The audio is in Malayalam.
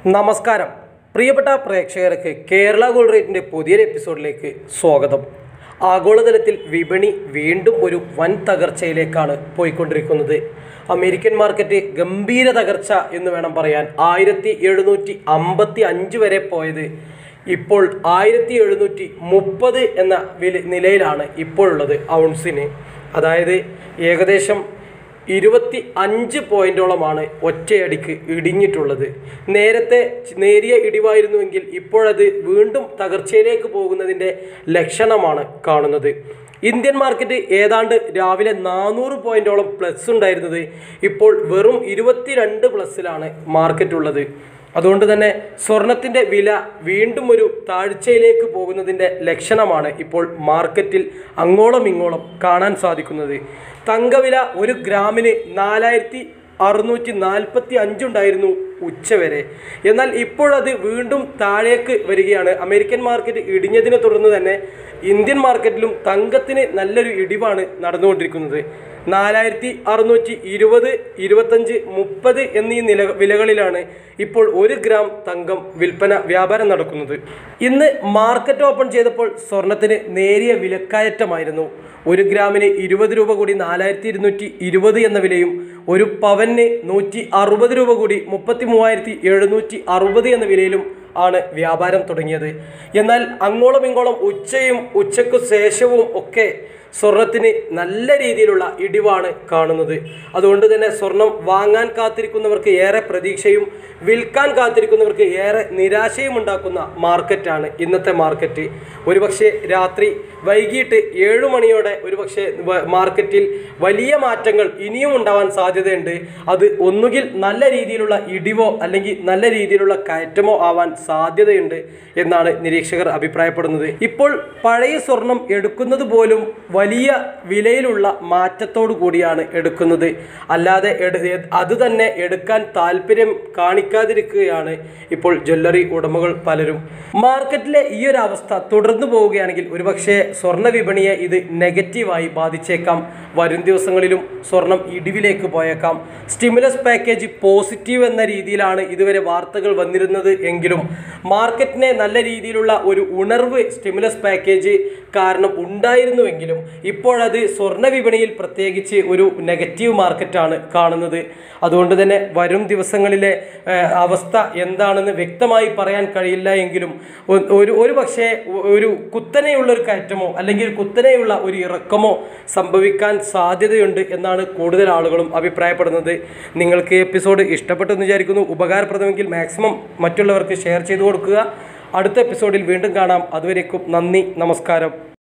നമസ്കാരം പ്രിയപ്പെട്ട പ്രേക്ഷകർക്ക് കേരള ഗോൾഡ് റേറ്റിൻ്റെ പുതിയൊരു എപ്പിസോഡിലേക്ക് സ്വാഗതം ആഗോളതലത്തിൽ വിപണി വീണ്ടും ഒരു വൻ തകർച്ചയിലേക്കാണ് പോയിക്കൊണ്ടിരിക്കുന്നത് അമേരിക്കൻ മാർക്കറ്റ് ഗംഭീര തകർച്ച എന്ന് വേണം പറയാൻ ആയിരത്തി എഴുന്നൂറ്റി അമ്പത്തി അഞ്ച് വരെ പോയത് ഇപ്പോൾ ആയിരത്തി എഴുന്നൂറ്റി മുപ്പത് എന്ന വില നിലയിലാണ് ഇപ്പോഴുള്ളത് ഔൺസിന് അതായത് ഏകദേശം ഇരുപത്തി അഞ്ച് പോയിന്റോളമാണ് ഒറ്റയടിക്ക് ഇടിഞ്ഞിട്ടുള്ളത് നേരത്തെ ച- നേരിയ ഇടിവായിരുന്നുവെങ്കിൽ ഇപ്പോഴത് വീണ്ടും തകർച്ചയിലേക്ക് പോകുന്നതിൻ്റെ ലക്ഷണമാണ് കാണുന്നത് ഇന്ത്യൻ മാർക്കറ്റ് ഏതാണ്ട് രാവിലെ നാനൂറ് പോയിന്റോളം പ്ലസ് ഉണ്ടായിരുന്നത് ഇപ്പോൾ വെറും ഇരുപത്തിരണ്ട് പ്ലസ്സിലാണ് മാർക്കറ്റ് ഉള്ളത് അതുകൊണ്ട് തന്നെ സ്വർണത്തിൻ്റെ വില വീണ്ടും ഒരു താഴ്ചയിലേക്ക് പോകുന്നതിൻ്റെ ലക്ഷണമാണ് ഇപ്പോൾ മാർക്കറ്റിൽ അങ്ങോളം ഇങ്ങോളം കാണാൻ സാധിക്കുന്നത് തങ്കവില ഒരു ഗ്രാമിന് നാലായിരത്തി അറുന്നൂറ്റി നാൽപ്പത്തി അഞ്ചുണ്ടായിരുന്നു ഉച്ചവരെ എന്നാൽ ഇപ്പോഴത് വീണ്ടും താഴേക്ക് വരികയാണ് അമേരിക്കൻ മാർക്കറ്റ് ഇടിഞ്ഞതിനെ തുടർന്ന് തന്നെ ഇന്ത്യൻ മാർക്കറ്റിലും തങ്കത്തിന് നല്ലൊരു ഇടിവാണ് നടന്നുകൊണ്ടിരിക്കുന്നത് നാലായിരത്തി അറുന്നൂറ്റി ഇരുപത് ഇരുപത്തഞ്ച് മുപ്പത് എന്നീ നില വിലകളിലാണ് ഇപ്പോൾ ഒരു ഗ്രാം തങ്കം വിൽപ്പന വ്യാപാരം നടക്കുന്നത് ഇന്ന് മാർക്കറ്റ് ഓപ്പൺ ചെയ്തപ്പോൾ സ്വർണത്തിന് നേരിയ വിലക്കയറ്റമായിരുന്നു ഒരു ഗ്രാമിന് ഇരുപത് രൂപ കൂടി നാലായിരത്തി ഇരുന്നൂറ്റി ഇരുപത് എന്ന വിലയും ഒരു പവന് നൂറ്റി അറുപത് രൂപ കൂടി മുപ്പത്തി മൂവായിരത്തി എഴുന്നൂറ്റി അറുപത് എന്ന വിലയിലും ആണ് വ്യാപാരം തുടങ്ങിയത് എന്നാൽ അങ്ങോളം ഇങ്ങോളം ഉച്ചയും ഉച്ചയ്ക്കു ശേഷവും ഒക്കെ സ്വർണത്തിന് നല്ല രീതിയിലുള്ള ഇടിവാണ് കാണുന്നത് അതുകൊണ്ട് തന്നെ സ്വർണം വാങ്ങാൻ കാത്തിരിക്കുന്നവർക്ക് ഏറെ പ്രതീക്ഷയും വിൽക്കാൻ കാത്തിരിക്കുന്നവർക്ക് ഏറെ നിരാശയും ഉണ്ടാക്കുന്ന മാർക്കറ്റാണ് ഇന്നത്തെ മാർക്കറ്റ് ഒരുപക്ഷെ രാത്രി വൈകിട്ട് ഏഴു മണിയോടെ ഒരുപക്ഷെ വ- മാർക്കറ്റിൽ വലിയ മാറ്റങ്ങൾ ഇനിയും ഉണ്ടാവാൻ സാധ്യതയുണ്ട് അത് ഒന്നുകിൽ നല്ല രീതിയിലുള്ള ഇടിവോ അല്ലെങ്കിൽ നല്ല രീതിയിലുള്ള കയറ്റമോ ആവാൻ സാധ്യതയുണ്ട് എന്നാണ് നിരീക്ഷകർ അഭിപ്രായപ്പെടുന്നത് ഇപ്പോൾ പഴയ സ്വർണം എടുക്കുന്നത് പോലും വലിയ വിലയിലുള്ള മാറ്റത്തോടു കൂടിയാണ് എടുക്കുന്നത് അല്ലാതെ എടു അത് തന്നെ എടുക്കാൻ താല്പര്യം കാണിക്കാതിരിക്കുകയാണ് ഇപ്പോൾ ജ്വല്ലറി ഉടമകൾ പലരും മാർക്കറ്റിലെ ഈ ഒരു അവസ്ഥ തുടർന്നു പോവുകയാണെങ്കിൽ ഒരുപക്ഷെ സ്വർണ്ണ വിപണിയെ ഇത് നെഗറ്റീവായി ബാധിച്ചേക്കാം വരും ദിവസങ്ങളിലും സ്വർണം ഇടിവിലേക്ക് പോയേക്കാം സ്റ്റിമുലസ് പാക്കേജ് പോസിറ്റീവ് എന്ന രീതിയിലാണ് ഇതുവരെ വാർത്തകൾ വന്നിരുന്നത് എങ്കിലും മാർക്കറ്റിനെ നല്ല രീതിയിലുള്ള ഒരു ഉണർവ് സ്റ്റിമുലസ് പാക്കേജ് കാരണം ഉണ്ടായിരുന്നുവെങ്കിലും ഇപ്പോഴത് സ്വർണ്ണ വിപണിയിൽ പ്രത്യേകിച്ച് ഒരു നെഗറ്റീവ് മാർക്കറ്റാണ് കാണുന്നത് അതുകൊണ്ട് തന്നെ വരും ദിവസങ്ങളിലെ ഏഹ്, അവസ്ഥ എന്താണെന്ന് വ്യക്തമായി പറയാൻ കഴിയില്ല എങ്കിലും ഒ- ഒരു ഒരു പക്ഷേ ഒ- ഒരു കുത്തനെയുള്ള ഒരു കയറ്റമോ അല്ലെങ്കിൽ കുത്തനെയുള്ള ഒരു ഇറക്കമോ സംഭവിക്കാൻ സാധ്യതയുണ്ട് എന്നാണ് കൂടുതൽ ആളുകളും അഭിപ്രായപ്പെടുന്നത് നിങ്ങൾക്ക് എപ്പിസോഡ് ഇഷ്ടപ്പെട്ടെന്ന് വിചാരിക്കുന്നു ഉപകാരപ്രദമെങ്കിൽ മാക്സിമം മറ്റുള്ളവർക്ക് ഷെയർ ചെയ്തു കൊടുക്കുക അടുത്ത എപ്പിസോഡിൽ വീണ്ടും കാണാം അതുവരേക്കും നന്ദി നമസ്കാരം